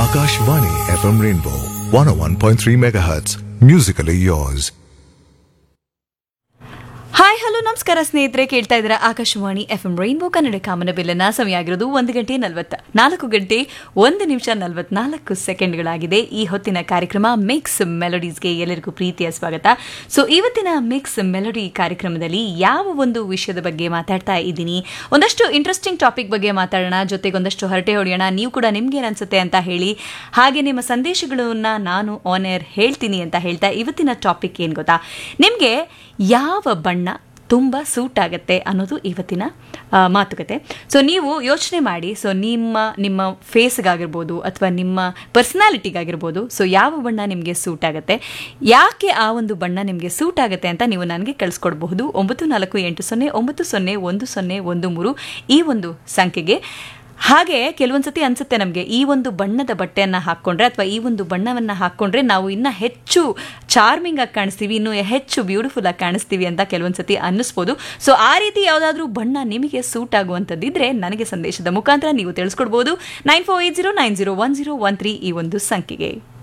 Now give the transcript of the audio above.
Akashvani FM Rainbow 101.3 MHz. Musically yours. Hi hello ನಮಸ್ಕಾರ ಸ್ನೇಹಿತರೆ ಕೇಳ್ತಾ ಇದ್ದೀರಾ Akashvani F M rainbow Kannada ಕಾಮನ ಬಿಲ್ಲನ ಸಮಯ ಆಗಿರೋದು ಒಂದು ಗಂಟೆ ನಲವತ್ತ ನಾಲ್ಕು ಗಂಟೆ ಒಂದು ನಿಮಿಷ ನಲವತ್ನಾಲ್ಕು ಸೆಕೆಂಡ್ಗಳಾಗಿದೆ ಈ ಹೊತ್ತಿನ ಕಾರ್ಯಕ್ರಮ ಮಿಕ್ಸ್ ಮೆಲೋಡೀಸ್ಗೆ ಎಲ್ಲರಿಗೂ ಪ್ರೀತಿಯ ಸ್ವಾಗತ ಸೊ ಇವತ್ತಿನ ಮಿಕ್ಸ್ ಮೆಲೋಡಿ ಕಾರ್ಯಕ್ರಮದಲ್ಲಿ ಯಾವ ಒಂದು ವಿಷಯದ ಬಗ್ಗೆ ಮಾತಾಡ್ತಾ ಇದ್ದೀನಿ ಒಂದಷ್ಟು ಇಂಟ್ರೆಸ್ಟಿಂಗ್ ಟಾಪಿಕ್ ಬಗ್ಗೆ ಮಾತಾಡೋಣ ಜೊತೆಗೆ ಒಂದಷ್ಟು ಹರಟೆ ಹೊಡೆಯೋಣ ನೀವು ಕೂಡ ನಿಮ್ಗೇನು ಅನ್ಸುತ್ತೆ ಅಂತ ಹೇಳಿ ಹಾಗೆ ನಿಮ್ಮ ಸಂದೇಶಗಳನ್ನ ನಾನು ಆನ್ ಏರ್ ಹೇಳ್ತೀನಿ ಅಂತ ಹೇಳ್ತಾ ಇವತ್ತಿನ ಟಾಪಿಕ್ ಏನು ಗೊತ್ತಾ ನಿಮಗೆ ಯಾವ ಬಣ್ಣ ತುಂಬ ಸೂಟ್ ಆಗುತ್ತೆ ಅನ್ನೋದು ಇವತ್ತಿನ ಆ, ಮಾತುಕತೆ ಸೊ ನೀವು ಯೋಚನೆ ಮಾಡಿ ಸೊ ನಿಮ್ಮ ನಿಮ್ಮ ಫೇಸ್ಗಾಗಿರ್ಬೋದು ಅಥವಾ ನಿಮ್ಮ ಪರ್ಸನಾಲಿಟಿಗಾಗಿರ್ಬೋದು ಸೊ ಯಾವ ಬಣ್ಣ ನಿಮಗೆ ಸೂಟ್ ಆಗುತ್ತೆ ಯಾಕೆ ಆ ಒಂದು ಬಣ್ಣ ನಿಮಗೆ ಸೂಟ್ ಆಗುತ್ತೆ ಅಂತ ನೀವು ನನಗೆ ಕಳಿಸ್ಕೊಡ್ಬಹುದು ಒಂಬತ್ತು ನಾಲ್ಕು ಎಂಟು ಸೊನ್ನೆ ಒಂಬತ್ತು ಸೊನ್ನೆ ಒಂದು ಸೊನ್ನೆ ಒಂದು ಮೂರು ಈ ಒಂದು ಸಂಖ್ಯೆಗೆ ಹಾಗೆ ಕೆಲವೊಂದ್ಸತಿ ಅನ್ಸುತ್ತೆ ನಮಗೆ ಈ ಒಂದು ಬಣ್ಣದ ಬಟ್ಟೆಯನ್ನು ಹಾಕ್ಕೊಂಡ್ರೆ ಅಥವಾ ಈ ಒಂದು ಬಣ್ಣವನ್ನು ಹಾಕ್ಕೊಂಡ್ರೆ ನಾವು ಇನ್ನ ಹೆಚ್ಚು ಚಾರ್ಮಿಂಗ್ ಆಗಿ ಕಾಣಿಸ್ತೀವಿ ಇನ್ನು ಹೆಚ್ಚು ಬ್ಯೂಟಿಫುಲ್ ಆಗಿ ಕಾಣಿಸ್ತೀವಿ ಅಂತ ಕೆಲವೊಂದ್ಸತಿ ಅನ್ನಿಸ್ಬೋದು ಸೊ ಆ ರೀತಿ ಯಾವುದಾದ್ರೂ ಬಣ್ಣ ನಿಮಗೆ ಸೂಟ್ ಆಗುವಂಥದ್ದಿದ್ರೆ ನನಗೆ ಸಂದೇಶದ ಮುಖಾಂತರ ನೀವು ತಿಳಿಸ್ಕೊಡ್ಬೋದು nine four eight zero nine zero one zero one three ಈ ಒಂದು ಸಂಖ್ಯೆಗೆ